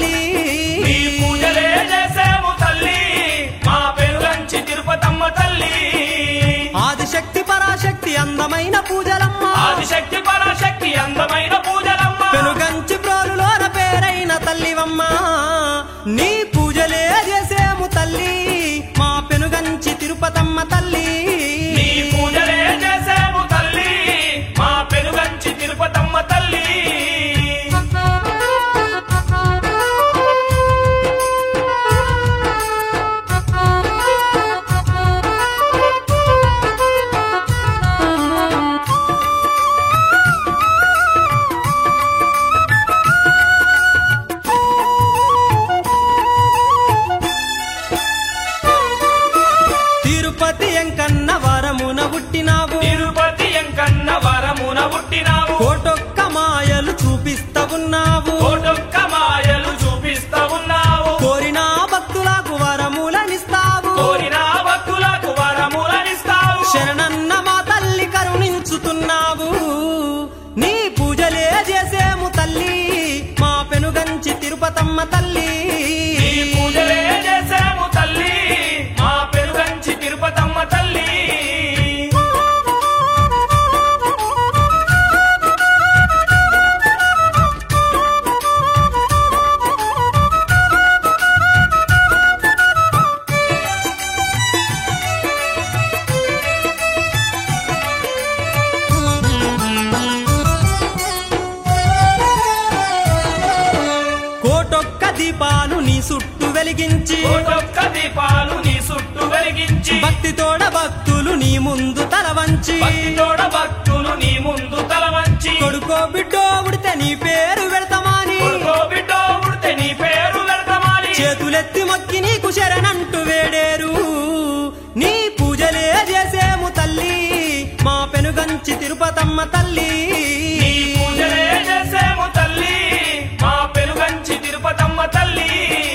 తల్లి నీ పూజలే చేసేము తల్లి మా పెరుగంచి తిరుపతమ్మ తల్లి ఆదిశక్తి పరాశక్తి అందమైన పూజలమ్మ ఆదిశక్తి పరాశక్తి అందమైన పూజలమ్మ పెనుగంచి ప్రోలులోన పేరైన తల్లివమ్మ నీ పూజలే చేసేము తల్లి మా పెనుగంచి తిరుపతమ్మ తల్లి నీ పూజలే చేసేము తల్లి మా పెరుగంచి తిరుపతమ్మ తల్లి తిరుపతి ఎంకన్న వరమున పుట్టినావు తిరుపతి ఎంకన్న వరమున పుట్టినావు కోటొక్క మాయలు చూపిస్తా ఉన్నావు కోటొక్క మాయలు చూపిస్తా ఉన్నావు కోరిన భక్తులకు వరములనిస్తావు కోరిన భక్తులకు వరములనిస్తావు శరణన్న మా తల్లి కరుణించుతున్నావు నీ పూజలే చేసేము తల్లి మా పెనుగంచి తిరుపతమ్మ తల్లి నీ పూజలే చేసేము తల్లి మా పెరుగంచి తిరుపతమ్మ తల్లి కోటొక్క దీపాలు నీ చుట్టూ వెలిగించి కోటొక్క దీపాలు నీ చుట్టూ వెలిగించి భక్తితోడ భక్తులు నీ ముందు తల వంచి భక్తితోడ భక్తులు నీ ముందు తల వంచి కొడుకో బిడ్డో ఉడితే నీ పేరు పెడతామని కొడుకో బిడ్డో పుడితే నీ పేరు వెళ్తామని చేతులెత్తి మొక్కి నీకు శరణంటూ వేడేరు నీ పూజలే చేసేము తల్లి మా పెనుగంచి తిరుపతమ్మ తల్లి నీ పూజలే చేసేము తల్లి మా పెరుగంచి తిరుపతమ్మ తల్లి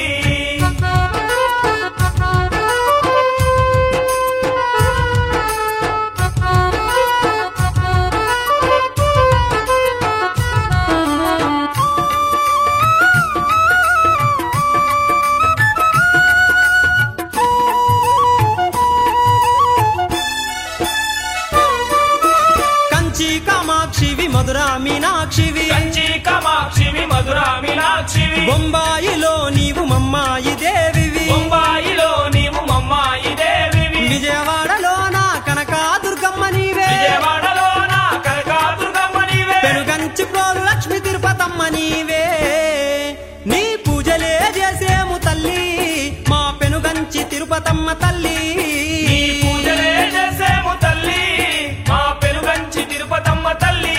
కంచి కామాక్షివి మధురా మీనాక్షివి కంచి కామాక్షివి మధురా మీనాక్షివి బొంబాయిలో నీవు మమ్మాయి దేవివి బొంబాయిలో నీవు మమ్మాయి దేవివి విజయవాడలో నా కనకా దుర్గమ్మ నీవే విజయవాడలో నా కనకాదుర్గమ్మ నీవే పెనుగంచి ప్రోలు లక్ష్మి తిరుపతమ్మ నీవే నీ పూజలే చేసేము తల్లి మా పెనుగంచి తిరుపతమ్మ తల్లి నీ పూజలే చేసేము తల్లి మా పెరుగంచి తిరుపతమ్మ తల్లి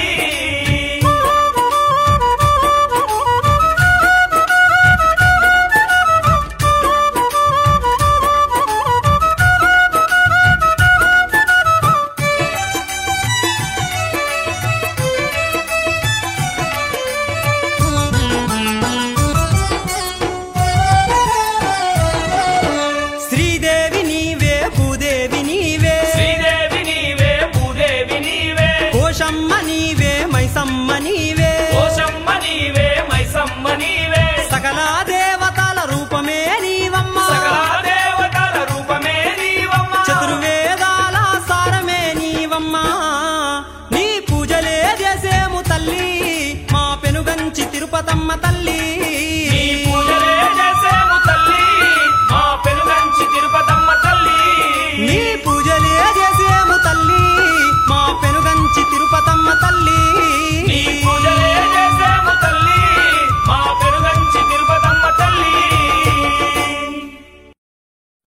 శ్రీదేవి నీవే భూదేవి నీవే శ్రీదేవి నీవే భూదేవి నీవే కోశమ్మ నీవే మైసమ్మ నీవే కోశమ్మ నీవే మైసమ్మ నీవే సకల దేవతల రూపమే నీవమ్మ సకల దేవతల రూపమే నీవమ్మ చతుర్వేదాల సారమే నీవమ్మ నీ పూజలే చేసేము తల్లి మా పెనుగంచి తిరుపతమ్మ తల్లి